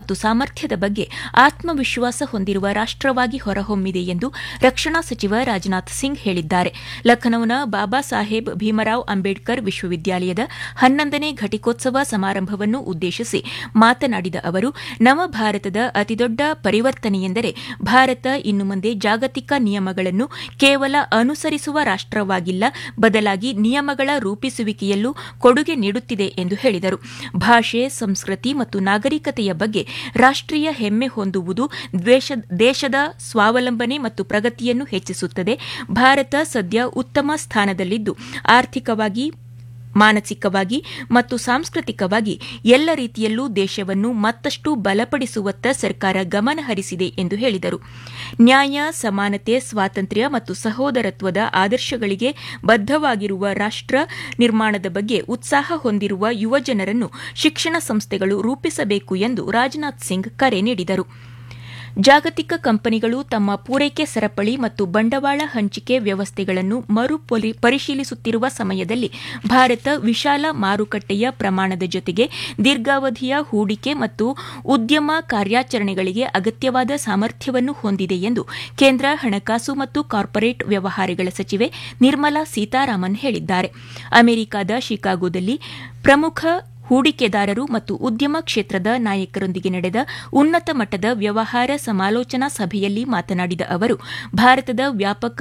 ಮತ್ತು ಸಾಮರ್ಥ್ಯದ ಬಗ್ಗೆ ಆತ್ಮವಿಶ್ವಾಸ ಹೊಂದಿರುವ ರಾಷ್ಟವಾಗಿ ಹೊರಹೊಮ್ಮಿದೆ ಎಂದು ರಕ್ಷಣಾ ಸಚಿವ ರಾಜನಾಥ್ ಸಿಂಗ್ ಹೇಳಿದ್ದಾರೆ ಲಖನೌನ ಬಾಬಾ ಸಾಹೇಬ್ ಭೀಮರಾವ್ ಅಂಬೇಡ್ಕರ್ ವಿಶ್ವವಿದ್ಯಾಲಯದ ಹನ್ನೊಂದನೇ ಘಟಿಕೋತ್ಸವ ಸಮಾರಂಭವನ್ನು ಉದ್ದೇಶಿಸಿ ಮಾತನಾಡಿದ ಅವರು ನವ ಭಾರತದ ಅತಿದೊಡ್ಡ ಪರಿವರ್ತನೆಯೆಂದರೆ ಭಾರತ ಇನ್ನು ಮುಂದೆ ಜಾಗತಿಕ ನಿಯಮಗಳನ್ನು ಕೇವಲ ಅನುಸರಿಸುವ ರಾಷ್ಟವಾಗಿಲ್ಲ ಬದಲಾಗಿ ನಿಯಮಗಳ ರೂಪಿಸುವಿಕೆಯಲ್ಲೂ ಕೊಡುಗೆ ನೀಡುತ್ತಿದೆ ಎಂದು ಹೇಳಿದರು ಭಾಷೆ ಸಂಸ್ಕೃತಿ ಮತ್ತು ನಾಗರಿಕತೆಯ ಬಗ್ಗೆ ರಾಷ್ಟೀಯ ಹೆಮ್ಮೆ ಹೊಂದುವುದು ದೇಶದ ಸ್ವಾವಲಂಬನೆ ಮತ್ತು ಪ್ರಗತಿಯನ್ನು ಹೆಚ್ಚಿಸುತ್ತದೆ ಭಾರತ ಸದ್ಯ ಉತ್ತಮ ಸ್ಥಾನದಲ್ಲಿದ್ದು ಆರ್ಥಿಕವಾಗಿ ಮಾನಸಿಕವಾಗಿ ಮತ್ತು ಸಾಂಸ್ಕೃತಿಕವಾಗಿ ಎಲ್ಲ ರೀತಿಯಲ್ಲೂ ದೇಶವನ್ನು ಮತ್ತಷ್ಟು ಬಲಪಡಿಸುವತ್ತ ಸರ್ಕಾರ ಗಮನ ಹರಿಸಿದೆ ಎಂದು ಹೇಳಿದರು ನ್ಯಾಯ ಸಮಾನತೆ ಸ್ವಾತಂತ್ರ್ಯ ಮತ್ತು ಸಹೋದರತ್ವದ ಆದರ್ಶಗಳಿಗೆ ಬದ್ದವಾಗಿರುವ ರಾಷ್ಟ ನಿರ್ಮಾಣದ ಬಗ್ಗೆ ಉತ್ಸಾಹ ಹೊಂದಿರುವ ಯುವಜನರನ್ನು ಶಿಕ್ಷಣ ಸಂಸ್ಥೆಗಳು ರೂಪಿಸಬೇಕು ಎಂದು ರಾಜನಾಥ್ ಸಿಂಗ್ ಕರೆ ನೀಡಿದರು ಜಾಗತಿಕ ಕಂಪನಿಗಳು ತಮ್ಮ ಪೂರೈಕೆ ಸರಪಳಿ ಮತ್ತು ಬಂಡವಾಳ ಹಂಚಿಕೆ ವ್ಯವಸ್ಥೆಗಳನ್ನು ಮರು ಪರಿಶೀಲಿಸುತ್ತಿರುವ ಸಮಯದಲ್ಲಿ ಭಾರತ ವಿಶಾಲ ಮಾರುಕಟ್ಟೆಯ ಪ್ರಮಾಣದ ಜೊತೆಗೆ ದೀರ್ಘಾವಧಿಯ ಹೂಡಿಕೆ ಮತ್ತು ಉದ್ಯಮ ಕಾರ್ಯಾಚರಣೆಗಳಿಗೆ ಅಗತ್ಯವಾದ ಸಾಮರ್ಥ್ಯವನ್ನು ಹೊಂದಿದೆ ಎಂದು ಕೇಂದ್ರ ಹಣಕಾಸು ಮತ್ತು ಕಾರ್ಪೊರೇಟ್ ವ್ಯವಹಾರಗಳ ಸಚಿವೆ ನಿರ್ಮಲಾ ಸೀತಾರಾಮನ್ ಹೇಳಿದ್ದಾರೆ ಅಮೆರಿಕದ ಶಿಕಾಗೋದಲ್ಲಿ ಪ್ರಮುಖ ಹೂಡಿಕೆದಾರರು ಮತ್ತು ಉದ್ಯಮ ಕ್ಷೇತ್ರದ ನಾಯಕರೊಂದಿಗೆ ನಡೆದ ಉನ್ನತ ಮಟ್ಟದ ವ್ಯವಹಾರ ಸಮಾಲೋಚನಾ ಸಭೆಯಲ್ಲಿ ಮಾತನಾಡಿದ ಅವರು ಭಾರತದ ವ್ಯಾಪಕ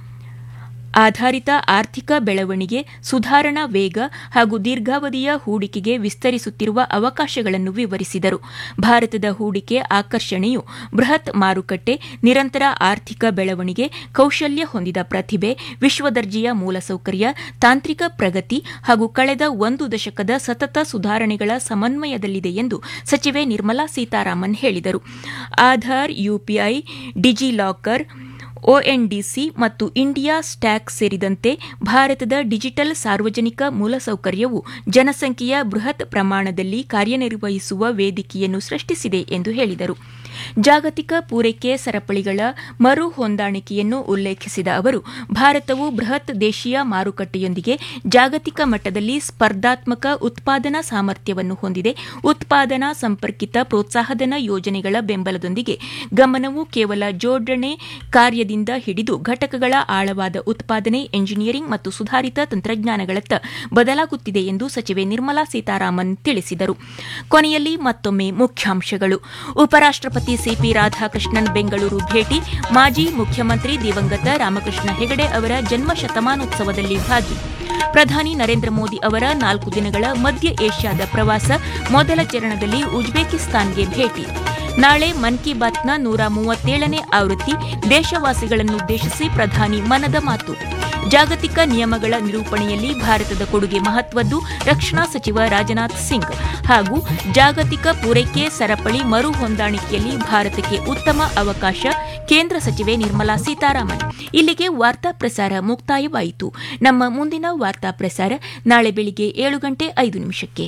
ಆಧಾರಿತ ಆರ್ಥಿಕ ಬೆಳವಣಿಗೆ ಸುಧಾರಣಾ ವೇಗ ಹಾಗೂ ದೀರ್ಘಾವಧಿಯ ಹೂಡಿಕೆಗೆ ವಿಸ್ತರಿಸುತ್ತಿರುವ ಅವಕಾಶಗಳನ್ನು ವಿವರಿಸಿದರು ಭಾರತದ ಹೂಡಿಕೆ ಆಕರ್ಷಣೆಯು ಬೃಹತ್ ಮಾರುಕಟ್ಟೆ ನಿರಂತರ ಆರ್ಥಿಕ ಬೆಳವಣಿಗೆ ಕೌಶಲ್ಯ ಹೊಂದಿದ ಪ್ರತಿಭೆ ವಿಶ್ವದರ್ಜೆಯ ಮೂಲಸೌಕರ್ಯ ತಾಂತ್ರಿಕ ಪ್ರಗತಿ ಹಾಗೂ ಕಳೆದ ಒಂದು ದಶಕದ ಸತತ ಸುಧಾರಣೆಗಳ ಸಮನ್ವಯದಲ್ಲಿದೆ ಎಂದು ಸಚಿವೆ ನಿರ್ಮಲಾ ಸೀತಾರಾಮನ್ ಹೇಳಿದರು ಆಧಾರ್ ಯುಪಿಐ ಡಿಜಿಲಾಕರ್ ಒಎನ್ಡಿಸಿ ಮತ್ತು ಇಂಡಿಯಾ ಸ್ಟ್ಯಾಕ್ ಸೇರಿದಂತೆ ಭಾರತದ ಡಿಜಿಟಲ್ ಸಾರ್ವಜನಿಕ ಮೂಲಸೌಕರ್ಯವು ಜನಸಂಖ್ಯೆಯ ಬೃಹತ್ ಪ್ರಮಾಣದಲ್ಲಿ ಕಾರ್ಯನಿರ್ವಹಿಸುವ ವೇದಿಕೆಯನ್ನು ಸೃಷ್ಟಿಸಿದೆ ಎಂದು ಹೇಳಿದರು ಜಾಗತಿಕ ಪೂರೈಕೆ ಸರಪಳಿಗಳ ಮರು ಹೊಂದಾಣಿಕೆಯನ್ನು ಉಲ್ಲೇಖಿಸಿದ ಅವರು ಭಾರತವು ಬೃಹತ್ ದೇಶೀಯ ಮಾರುಕಟ್ಟೆಯೊಂದಿಗೆ ಜಾಗತಿಕ ಮಟ್ಟದಲ್ಲಿ ಸ್ಪರ್ಧಾತ್ಮಕ ಉತ್ಪಾದನಾ ಸಾಮರ್ಥ್ಯವನ್ನು ಹೊಂದಿದೆ ಉತ್ಪಾದನಾ ಸಂಪರ್ಕಿತ ಪ್ರೋತ್ಸಾಹಧನ ಯೋಜನೆಗಳ ಬೆಂಬಲದೊಂದಿಗೆ ಗಮನವು ಕೇವಲ ಜೋಡಣೆ ಕಾರ್ಯದಿಂದ ಹಿಡಿದು ಘಟಕಗಳ ಆಳವಾದ ಉತ್ಪಾದನೆ ಎಂಜಿನಿಯರಿಂಗ್ ಮತ್ತು ಸುಧಾರಿತ ತಂತ್ರಜ್ಞಾನಗಳತ್ತ ಬದಲಾಗುತ್ತಿದೆ ಎಂದು ಸಚಿವೆ ನಿರ್ಮಲಾ ಸೀತಾರಾಮನ್ ತಿಳಿಸಿದರು ಕೊನೆಯಲ್ಲಿ ಮತ್ತೊಮ್ಮೆ ಮುಖ್ಯಾಂಶಗಳು ಉಪರಾಷ್ಟಪತಿ ಸಿಪಿ ರಾಧಾಕೃಷ್ಣನ್ ಬೆಂಗಳೂರು ಭೇಟಿ ಮಾಜಿ ಮುಖ್ಯಮಂತ್ರಿ ದಿವಂಗತ ರಾಮಕೃಷ್ಣ ಹೆಗಡೆ ಅವರ ಜನ್ಮ ಶತಮಾನೋತ್ಸವದಲ್ಲಿ ಭಾಗಿ ಪ್ರಧಾನಿ ನರೇಂದ್ರ ಮೋದಿ ಅವರ ನಾಲ್ಕು ದಿನಗಳ ಮಧ್ಯ ಏಷ್ಯಾದ ಪ್ರವಾಸ ಮೊದಲ ಚರಣದಲ್ಲಿ ಉಜ್ಬೇಕಿಸ್ತಾನ್ಗೆ ಭೇಟಿ ನಾಳೆ ಮನ್ ಕಿ ಬಾತ್ನ ನೂರ ಮೂವತ್ತೇಳನೇ ಆವೃತ್ತಿ ದೇಶವಾಸಿಗಳನ್ನುದ್ದೇಶಿಸಿ ಪ್ರಧಾನಿ ಮನದ ಮಾತು ಜಾಗತಿಕ ನಿಯಮಗಳ ನಿರೂಪಣೆಯಲ್ಲಿ ಭಾರತದ ಕೊಡುಗೆ ಮಹತ್ವದ್ದು ರಕ್ಷಣಾ ಸಚಿವ ರಾಜನಾಥ್ ಸಿಂಗ್ ಹಾಗೂ ಜಾಗತಿಕ ಪೂರೈಕೆ ಸರಪಳಿ ಮರು ಹೊಂದಾಣಿಕೆಯಲ್ಲಿ ಭಾರತಕ್ಕೆ ಉತ್ತಮ ಅವಕಾಶ ಕೇಂದ್ರ ಸಚಿವೆ ನಿರ್ಮಲಾ ಸೀತಾರಾಮನ್ ಇಲ್ಲಿಗೆ ವಾರ್ತಾ ಪ್ರಸಾರ ಮುಕ್ತಾಯವಾಯಿತು ನಮ್ಮ ಮುಂದಿನ ವಾರ್ತಾ ಪ್ರಸಾರ ನಾಳೆ ಬೆಳಿಗ್ಗೆ ಏಳು ಗಂಟೆ ಐದು ನಿಮಿಷಕ್ಕೆ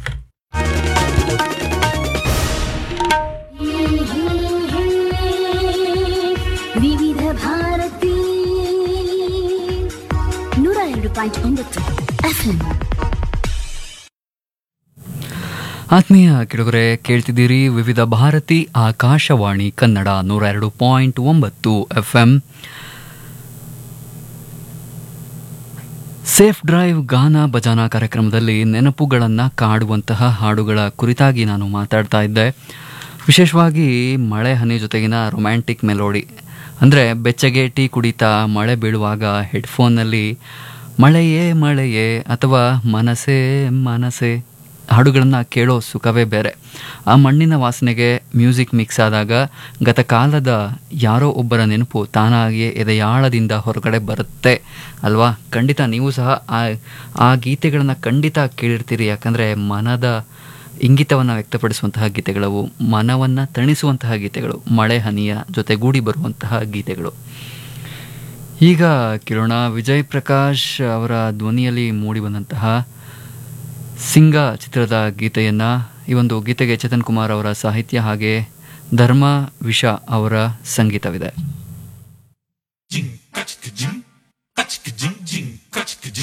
ವಿವಿಧ ಭಾರತಿ ನೂರ ಎರಡು ಪಾಯಿಂಟ್ ಒಂಬತ್ತು ಎಫ್ಎಂ ಆತ್ಮೀಯ ಕೆಳಗರೆ ಕೇಳ್ತಿದ್ದೀರಿ ವಿವಿಧ ಭಾರತಿ ಆಕಾಶವಾಣಿ ಕನ್ನಡ ನೂರ ಎರಡು ಪಾಯಿಂಟ್ ಒಂಬತ್ತು ಎಫ್ ಎಂ ಸೇಫ್ ಡ್ರೈವ್ ಗಾನ ಭಜನಾ ಕಾರ್ಯಕ್ರಮದಲ್ಲಿ ನೆನಪುಗಳನ್ನು ಕಾಡುವಂತಹ ಹಾಡುಗಳ ಕುರಿತಾಗಿ ನಾನು ಮಾತಾಡ್ತಾ ಇದ್ದೆ ವಿಶೇಷವಾಗಿ ಮಳೆ ಹನಿ ಜೊತೆಗಿನ ರೊಮ್ಯಾಂಟಿಕ್ ಮೆಲೋಡಿ ಅಂದರೆ ಬೆಚ್ಚಗೆ ಟೀ ಕುಡಿತಾ ಮಳೆ ಬೀಳುವಾಗ ಹೆಡ್ಫೋನ್ನಲ್ಲಿ ಮಳೆಯೇ ಮಳೆಯೇ ಅಥವಾ ಮನಸ್ಸೇ ಮನಸ್ಸೇ ಹಾಡುಗಳನ್ನು ಕೇಳೋ ಸುಖವೇ ಬೇರೆ ಆ ಮಣ್ಣಿನ ವಾಸನೆಗೆ ಮ್ಯೂಸಿಕ್ ಮಿಕ್ಸ್ ಆದಾಗ ಗತಕಾಲದ ಯಾರೋ ಒಬ್ಬರ ನೆನಪು ತಾನಾಗಿಯೇ ಎದೆಯಾಳದಿಂದ ಹೊರಗಡೆ ಬರುತ್ತೆ ಅಲ್ವಾ ಖಂಡಿತ ನೀವು ಸಹ ಆ ಆ ಗೀತೆಗಳನ್ನು ಖಂಡಿತ ಕೇಳಿರ್ತೀರಿ ಯಾಕಂದರೆ ಮನದ ಇಂಗಿತವನ್ನು ವ್ಯಕ್ತಪಡಿಸುವಂತಹ ಗೀತೆಗಳವು ಮನವನ್ನು ತಣಿಸುವಂತಹ ಗೀತೆಗಳು ಮಳೆ ಹನಿಯ ಜೊತೆಗೂಡಿ ಬರುವಂತಹ ಗೀತೆಗಳು ಈಗ ಕಿರಣ ವಿಜಯ್ ಪ್ರಕಾಶ್ ಅವರ ಧ್ವನಿಯಲ್ಲಿ ಮೂಡಿಬಂದಂತಹ ಸಿಂಗ ಚಿತ್ರದ ಗೀತೆಯನ್ನು ಈ ಒಂದು ಗೀತೆಗೆ ಚೇತನ್ ಕುಮಾರ್ ಅವರ ಸಾಹಿತ್ಯ ಹಾಗೆ ಧರ್ಮ ವಿಷ ಅವರ ಸಂಗೀತವಿದೆ Jing, ka, chicka, jing.